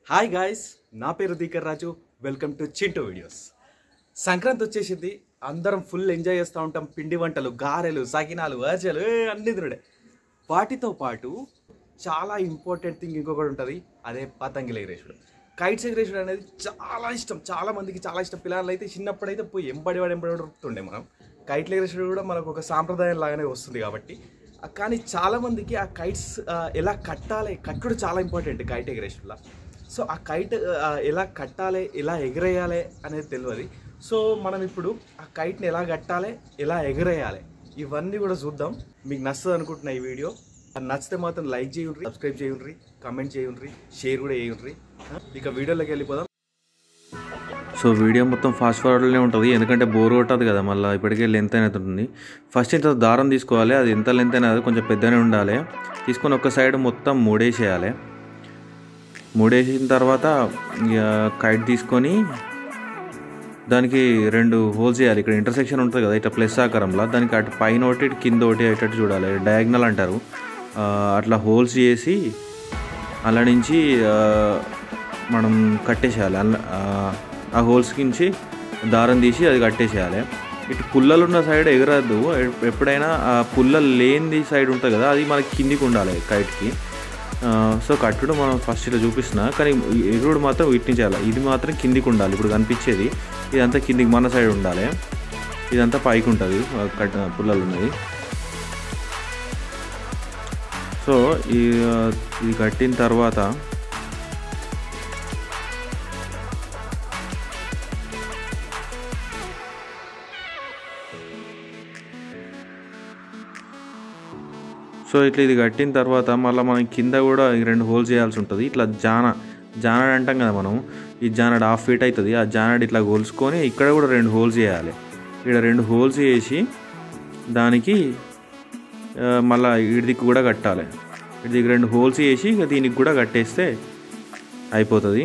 Hi guys నా పేరు Deekar Raju welcome to Chintu videos Sankranti వచ్చేసింది అందరం ఫుల్ ఎంజాయ్ చేస్తూ ఉంటాం పిండి వంటలు గారెలు సకినాలు అజలు ఏ, అన్ని తినడే వాటితో పాటు చాలా ఇంపార్టెంట్ థింగ్ ఇంకొకటి ఉంటుంది అదే పతంగిల ఎగరేసుడు కైట్స్ ఎగరేసుడు అనేది చాలా ఇష్టం చాలా మందికి చాలా ఇష్టం పిల్లలు అయితే చిన్నప్పుడైతే పోయి ఎంబడి వాడు ఎంబడి దొరుకుతుండే మనం కైట్ల ఎగరేసుడు కూడా మనకు ఒక సాంప్రదాయం లాగానే వస్తుంది కాబట్టి ఆ, కానీ చాలా మందికి ఆ కైట్స్ ఎలా కట్టాలి కట్టుడు చాలా ఇంపార్టెంట్ కైట్ ఎగరేసుడులా సో ఆ కైట్ ఆ, ఎలా కట్టాలి ఎలా ఎగరేయాలి అనేది తెలియదు సో మనం ఇప్పుడు ఆ కైట్ని ఎలా కట్టాలి ఎలా ఎగరేయాలి ఇవన్నీ కూడా చూద్దాం మీకు నచ్చదు అనుకుంటున్నా ఈ వీడియో అది నచ్చితే మాత్రం లైక్ చేయండి సబ్స్క్రైబ్ చేయండి కమెంట్ చేయండి షేర్ కూడా చేయండి ఇక వీడియోలోకి వెళ్ళిపోదాం సో వీడియో మొత్తం ఫాస్ట్ ఫార్వర్డ్లోనే ఉంటుంది ఎందుకంటే బోర్ కొట్టదు కదా మళ్ళీ ఇప్పటికే లెంత్ అనేది ఉంటుంది ఫస్ట్ ఇంత దారం తీసుకోవాలి అది ఎంత లెంత్ అనేది కొంచెం పెద్దనే ఉండాలి తీసుకొని ఒక సైడ్ మొత్తం మూడేసేయాలి మూడేసిన తర్వాత ఇక కైట్ తీసుకొని దానికి రెండు హోల్స్ చేయాలి ఇక్కడ ఇంటర్సెక్షన్ ఉంటుంది కదా ఇట్లా ప్లస్ ఆకారంలో దానికి అటు పైన ఒకటి ఇటు కింద ఒకటి అయ్యేటట్టు చూడాలి డయాగ్నల్ అంటారు ఆ, అట్లా హోల్స్ చేసి అలా నుంచి ఆ, మనం కట్టేసేయాలి అల్ల- ఆ, ఆ హోల్స్ నుంచి దారం తీసి అది కట్టేసేయాలి ఇటు పుల్లలు ఉన్న సైడ్ ఎగరద్దు ఎప్- ఎప్పుడైనా ఆ పుల్లలు లేనిది సైడ్ ఉంటుంది కదా అది మనకి కిందికి ఉండాలి కైట్కి ఆ, సో కట్టుడు మనం ఫస్ట్ ఇట్లా చూపిస్తున్నా కానీ ఎగురుడు మాత్రం వీటిని చేయాలి ఇది మాత్రం కిందికి ఉండాలి ఇప్పుడు కనిపించేది ఇదంతా కిందికి మన సైడ్ ఉండాలి ఇదంతా పైకి ఉంటుంది ఆ, కట్ పుల్లలు ఉన్నది సో ఈ ఆ, ఇది కట్టిన తర్వాత సో ఇట్లా ఇది కట్టిన తర్వాత మళ్ళీ మనం కింద కూడా ఈ రెండు హోల్స్ చేయాల్సి ఉంటుంది ఇట్లా జాన జానడ్ అంటాం కదా మనం ఈ జానడ్ హాఫ్ ఫీట్ అవుతుంది ఆ జానడ్ ఇట్లా గోల్చుకొని ఇక్కడ కూడా రెండు హోల్స్ చేయాలి ఇక్కడ రెండు హోల్స్ చేసి దానికి ఆ, మళ్ళా ఇడిదికి కూడా కట్టాలి ఇడిదికి రెండు హోల్స్ చేసి ఇక దీనికి కూడా కట్టేస్తే అయిపోతుంది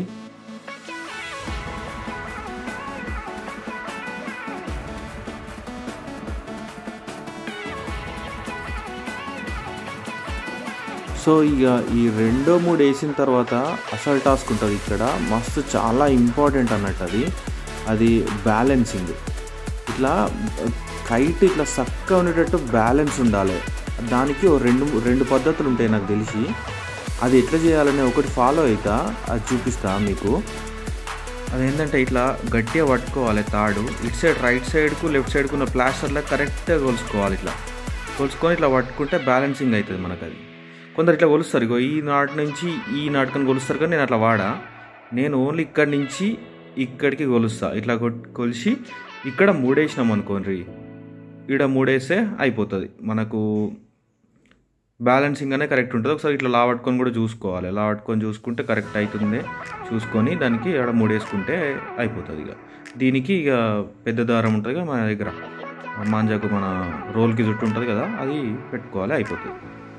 సో ఇక ఈ రెండో మూడు వేసిన తర్వాత అసలు టాస్క్ ఉంటుంది ఇక్కడ మస్తు చాలా ఇంపార్టెంట్ అన్నట్టు అది అది బ్యాలెన్సింగ్ ఇట్లా కైట్ ఇట్లా చక్కగా ఉండేటట్టు బ్యాలెన్స్ ఉండాలి దానికి ఓ రెండు రెండు పద్ధతులు ఉంటాయి నాకు తెలిసి అది ఎట్లా చేయాలనే ఒకటి ఫాలో అవుతా అది చూపిస్తా మీకు అదేంటంటే ఇట్లా గట్టిగా పట్టుకోవాలి తాడు ఇటు సైడ్ రైట్ సైడ్కు లెఫ్ట్ సైడ్కు ఉన్న ప్లాస్టర్లో కరెక్ట్గా కొలుసుకోవాలి ఇట్లా కొలుసుకొని ఇట్లా పట్టుకుంటే బ్యాలెన్సింగ్ అవుతుంది మనకు అది కొందరు ఇట్లా కొలుస్తారు ఇగో ఈ నాటి నుంచి ఈ నాటకం కొలుస్తారు కానీ నేను అట్లా వాడా నేను ఓన్లీ ఇక్కడి నుంచి ఇక్కడికి కొలుస్తా ఇట్లా కొట్- కొలిసి ఇక్కడ మూడేసినాం అనుకోండి ఇక్కడ మూడేస్తే అయిపోతుంది మనకు బ్యాలెన్సింగ్ అనే కరెక్ట్ ఉంటుంది ఒకసారి ఇట్లా లావట్టుకొని కూడా చూసుకోవాలి లావట్టుకొని చూసుకుంటే కరెక్ట్ అవుతుంది చూసుకొని దానికి ఇక్కడ మూడేసుకుంటే అయిపోతుంది ఇక దీనికి ఇక పెద్ద దారం ఉంటుంది కదా మన దగ్గర మాంజాకు మన రోల్కి చుట్టూ ఉంటుంది కదా అది పెట్టుకోవాలి అయిపోతుంది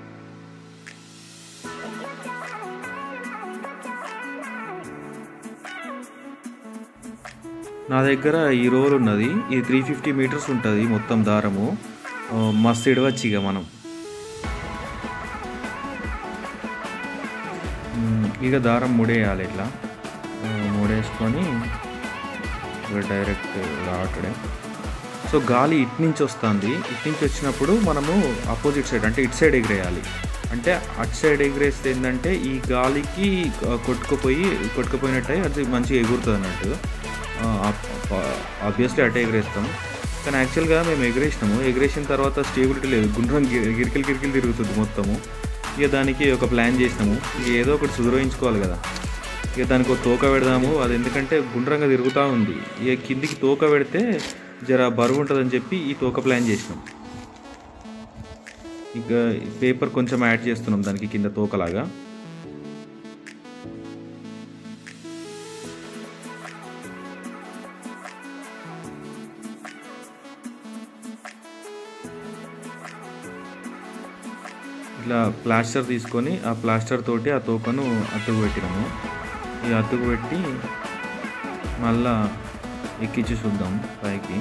నా దగ్గర ఈ రోల్ ఉన్నది ఇది త్రీ ఫిఫ్టీ మీటర్స్ ఉంటుంది మొత్తం దారము ఆ, మస్తు ఇడవచ్చు ఇక మనం మ్, ఇక దారం ముడేయాలి ఇట్లా ఆ, ముడేసుకొని ఇక డైరెక్ట్ రావటడే సో గాలి ఇటు నుంచి వస్తుంది ఇటు నుంచి వచ్చినప్పుడు మనము అపోజిట్ సైడ్ అంటే ఇటు సైడ్ ఎగిరేయాలి అంటే అటు సైడ్ ఎగిరేస్తే ఏంటంటే ఈ గాలికి ఆ, కొట్టుకుపోయి కొట్టుకుపోయినట్టు అది మంచిగా ఎగురుతుంది అన్నట్టు ఆబ్వియస్లీ అటే ఎగిరేస్తాం కానీ యాక్చువల్గా మేము ఎగిరేసినాము ఎగిరేసిన తర్వాత స్టేబిలిటీ లేదు గుండ్రం గి- గిరికిలు గిరికిలు తిరుగుతుంది మొత్తము ఇక దానికి ఒక ప్లాన్ చేసినాము ఇక ఏదో ఒకటి సుధరించుకోవాలి కదా ఇక దానికి ఒక తోక పెడదాము అది ఎందుకంటే గుండ్రంగా తిరుగుతూ ఉంది ఇక కిందికి తోక పెడితే జర బరువు ఉంటుందని చెప్పి ఈ తోక ప్లాన్ చేసినాం ఇక పేపర్ కొంచెం యాడ్ చేస్తున్నాం దానికి కింద తోకలాగా ఇట్లా ప్లాస్టర్ తీసుకొని ఆ ప్లాస్టర్ తోటి ఆ తోకను అతుకు పెట్టినాము ఈ అతుకు పెట్టి మళ్ళా ఎక్కించి చూద్దాం పైకి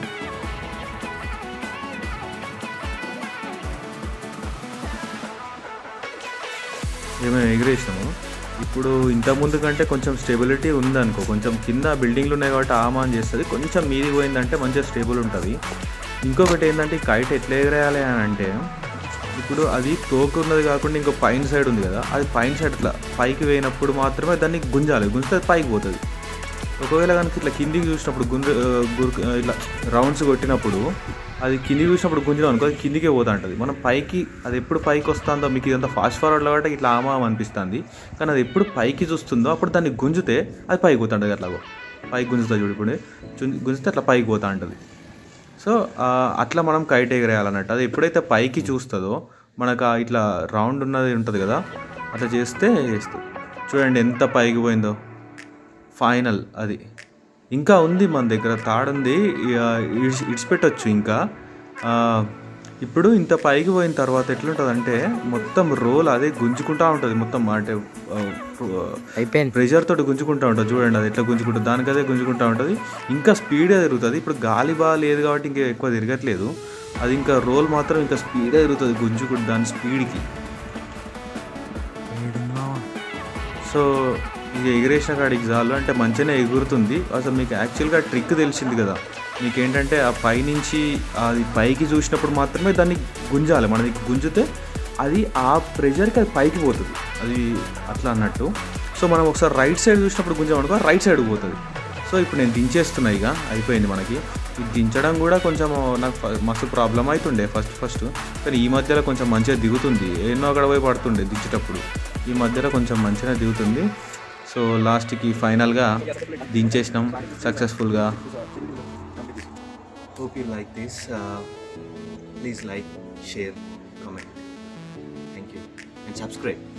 ఏమైనా ఎగిరేసినాము ఇప్పుడు ఇంత ముందు కంటే కొంచెం స్టెబిలిటీ ఉందనుకో కొంచెం కింద బిల్డింగ్లు ఉన్నాయి కాబట్టి ఆమాన్ చేస్తుంది కొంచెం మీది పోయిందంటే మంచిగా స్టేబుల్ ఉంటుంది ఇంకొకటి ఏంటంటే ఈ కైట్ ఎట్లా ఎగరేయాలి అని అంటే ఇప్పుడు అది తోక ఉన్నది కాకుండా ఇంకో పైన సైడ్ ఉంది కదా అది పైన సైడ్ ఇట్లా పైకి వేయినప్పుడు మాత్రమే దాన్ని గుంజాలి గుంజితే అది పైకి పోతుంది ఒకవేళ కనుక ఇట్లా కిందికి చూసినప్పుడు గుంజ గురు ఇట్లా రౌండ్స్ కొట్టినప్పుడు అది కిందికి చూసినప్పుడు గుంజడం అనుకో అది కిందికే పోతా ఉంటుంది మనం పైకి అది ఎప్పుడు పైకి వస్తుందో మీకు ఇదంతా ఫాస్ట్ ఫార్వర్డ్లో కాబట్టి ఇట్లా ఆమా అనిపిస్తుంది కానీ అది ఎప్పుడు పైకి చూస్తుందో అప్పుడు దాన్ని గుంజితే అది పైకి పోతా ఉంటుంది అట్లాగో పైకి గుంజుతా చూడు ఇప్పుడు చుం- గుంజితే అట్లా పైకి పోతా ఉంటుంది సో ఆ, అట్లా మనం కైట్ ఎగరేయాలన్నట్టు అది ఎప్పుడైతే పైకి చూస్తుందో మనకు ఆ ఇట్లా రౌండ్ ఉన్నది ఉంటుంది కదా అట్లా చేస్తే చేస్తుంది చూడండి ఎంత పైకి పోయిందో ఫైనల్ అది ఇంకా ఉంది మన దగ్గర తాడుంది ఇక ఇడిచి ఇడిచిపెట్టచ్చు ఇంకా ఆ, ఇప్పుడు ఇంత పైకి పోయిన తర్వాత ఎట్లుంటుంది అంటే మొత్తం రోల్ అదే గుంజుకుంటా ఉంటుంది మొత్తం అంటే అయిపోయింది ప్రెషర్ తోటి గుంజుకుంటా ఉంటుంది చూడండి అది ఎట్లా గుంజుకుంటుంది దానికి అదే గుంజుకుంటా ఉంటుంది ఇంకా స్పీడ్గా తిరుగుతుంది ఇప్పుడు గాలి బాగా లేదు కాబట్టి ఇంకా ఎక్కువ తిరగట్లేదు అది ఇంకా రోల్ మాత్రం ఇంకా స్పీడ్గా తిరుగుతుంది గుంజుకుంటు దాని స్పీడ్కి సో ఇక ఎగిరేసిన కాడికి చాలు అంటే మంచిగానే ఎగురుతుంది అసలు మీకు యాక్చువల్గా ట్రిక్ తెలిసింది కదా మీకు ఏంటంటే ఆ పైనుంచి అది పైకి చూసినప్పుడు మాత్రమే దాన్ని గుంజాలి మనకి గుంజితే అది ఆ ప్రెషర్కి అది పైకి పోతుంది అది అట్లా అన్నట్టు సో మనం ఒకసారి రైట్ సైడ్ చూసినప్పుడు గుంజామనుకో రైట్ సైడ్ పోతుంది సో ఇప్పుడు నేను దించేస్తున్నా ఇక అయిపోయింది మనకి ఇది దించడం కూడా కొంచెం నాకు ఫ- మస్తు ప్రాబ్లం అవుతుండే ఫస్ట్ ఫస్ట్ కానీ ఈ మధ్యలో కొంచెం మంచిగా దిగుతుంది ఎన్నో అక్కడ పోయి పడుతుండే దించేటప్పుడు ఈ మధ్యలో కొంచెం మంచిగా దిగుతుంది సో లాస్ట్కి ఫైనల్గా దించేసినాం సక్సెస్ఫుల్గా Hope you like this. Uh, please like, share, comment. Thank you. And subscribe.